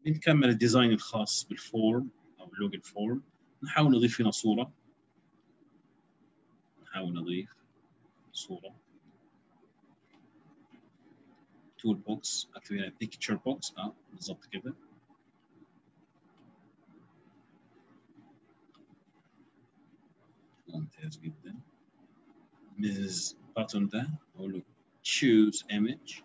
بنكمل الديزاين الخاص بالفورم او اللوجن فورم نحاول نضيف هنا صوره نحاول نضيف صوره تول بوكس اكتب هنا بيكتشر بوكس اه بالظبط كده ممتاز جدا ميز باتون ده اقول له choose image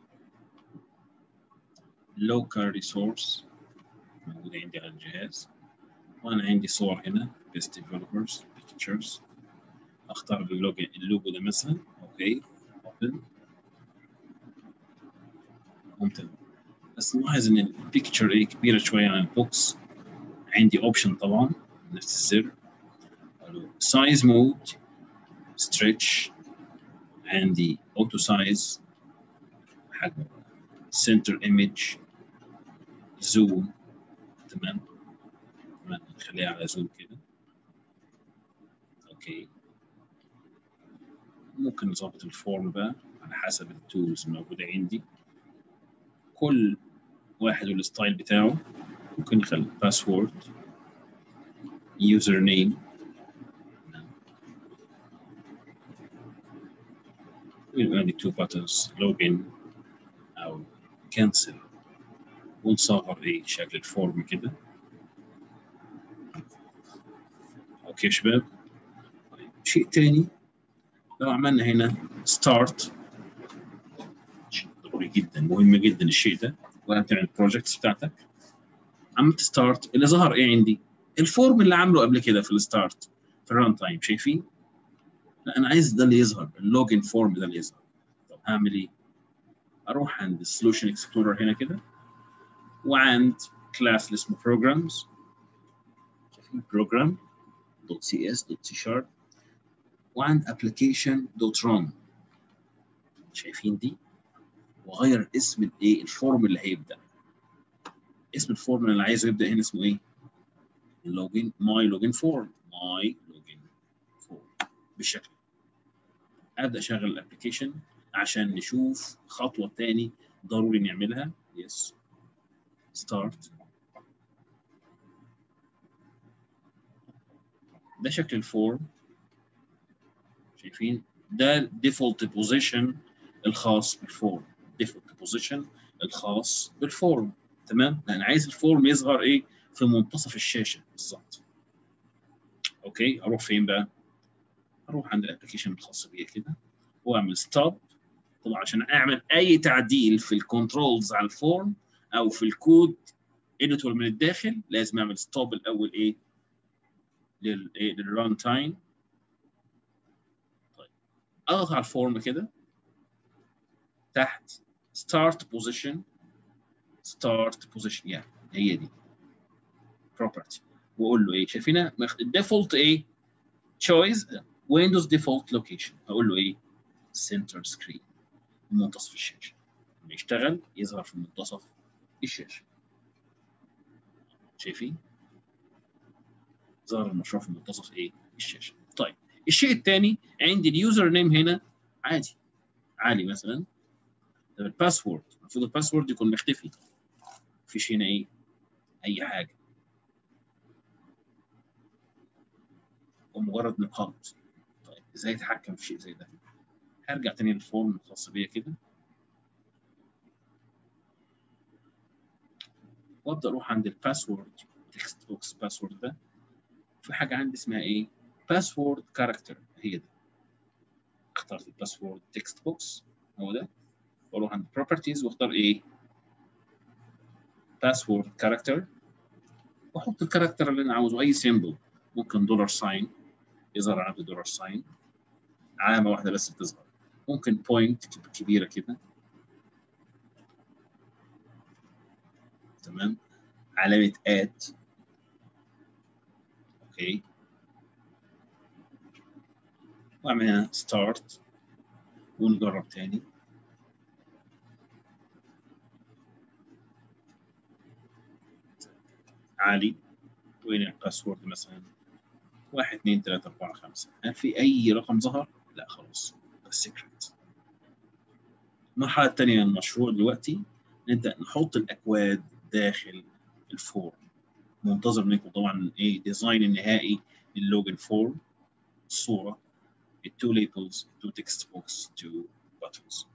local resource موجود عندي على الجهاز وانا عندي صور هنا best developers pictures اختار اللوجو اللوجو ده مثلا اوكي open ممتاز بس نلاحظ ان البيكتشر ايه كبيره شويه عن البوكس عندي اوبشن طبعا نفس الزر سايز مود ستريتش عندي اوتو سايز حجم سنتر ايمج زوم تمام تمام نخليها على زوم كده اوكي ممكن نظبط الفورم بقى على حسب التولز الموجوده عندي كل واحد والستايل بتاعه ممكن نخلي باسورد يوزر نيم ويبقى عندي تو buttons login او cancel ونصغر ايه شكل الفورم كده اوكي يا شباب طيب شيء تاني لو عملنا هنا start شيء ضروري جدا مهم جدا الشيء ده وانت تعمل البروجكتس بتاعتك عملت ستارت اللي ظهر ايه عندي؟ الفورم اللي عامله قبل كده في الستارت في الران تايم شايفين؟ لا انا عايز ده اللي يظهر اللوجن فورم ده اللي يظهر طب هعمل ايه؟ اروح عند السولوشن اكسبلورر هنا كده وعند كلاس اللي اسمه programs شايفين program دوت سي اس دوت سي شارب وعند application دوت run شايفين دي؟ واغير اسم الايه الفورم اللي هيبدا اسم الفورم اللي عايزه يبدا هنا اسمه ايه؟ اللوجن ماي لوجن فورم ماي لوجن فورم بالشكل ابدا اشغل الابلكيشن عشان نشوف خطوه تاني ضروري نعملها يس ستارت ده شكل الفورم شايفين ده ديفولت بوزيشن الخاص بالفورم ديفولت بوزيشن الخاص بالفورم تمام انا عايز الفورم يظهر ايه في منتصف الشاشه بالظبط اوكي اروح فين بقى اروح عند الابلكيشن الخاص بيا كده واعمل ستوب طبعا عشان اعمل اي تعديل في الكنترولز على الفورم او في الكود اديتور من الداخل لازم اعمل ستوب الاول ايه للايه للران تايم طيب اضغط على الفورم كده تحت ستارت بوزيشن ستارت بوزيشن يعني هي دي بروبرتي واقول له ايه شايفينها الديفولت ايه تشويس ويندوز ديفولت لوكيشن اقول له ايه سنتر سكرين منتصف الشاشه لما يشتغل يظهر في منتصف الشاشه شايفين ظهر المشروع في منتصف ايه الشاشه طيب الشيء الثاني عندي اليوزر نيم هنا عادي عالي مثلا طب الباسورد المفروض الباسورد يكون مختفي مفيش هنا ايه اي حاجه ومجرد نقاط طيب ازاي اتحكم في شيء زي ده هرجع تاني للفورم الخاص بيا كده وابدا اروح عند الباسورد تكست بوكس باسورد ده في حاجه عندي اسمها ايه باسورد كاركتر هي ده اخترت الباسورد تكست بوكس هو ده واروح عند بروبرتيز واختار ايه باسورد كاركتر واحط الكاركتر اللي انا عاوزه اي سيمبل ممكن دولار ساين يظهر عندي دولار ساين علامه واحده بس بتظهر ممكن بوينت كبيره كده تمام علامه اد اوكي واعمل هنا ستارت ونجرب تاني عالي وين الباسورد مثلا واحد اثنين ثلاثة أربعة خمسة هل في أي رقم ظهر؟ لا خلاص ده السيكريت المرحلة الثانية من المشروع دلوقتي نبدأ نحط الأكواد داخل الفورم منتظر منكم طبعا ايه ديزاين النهائي للوجن فورم الصوره التو ليبلز التو تكست بوكس تو باترنز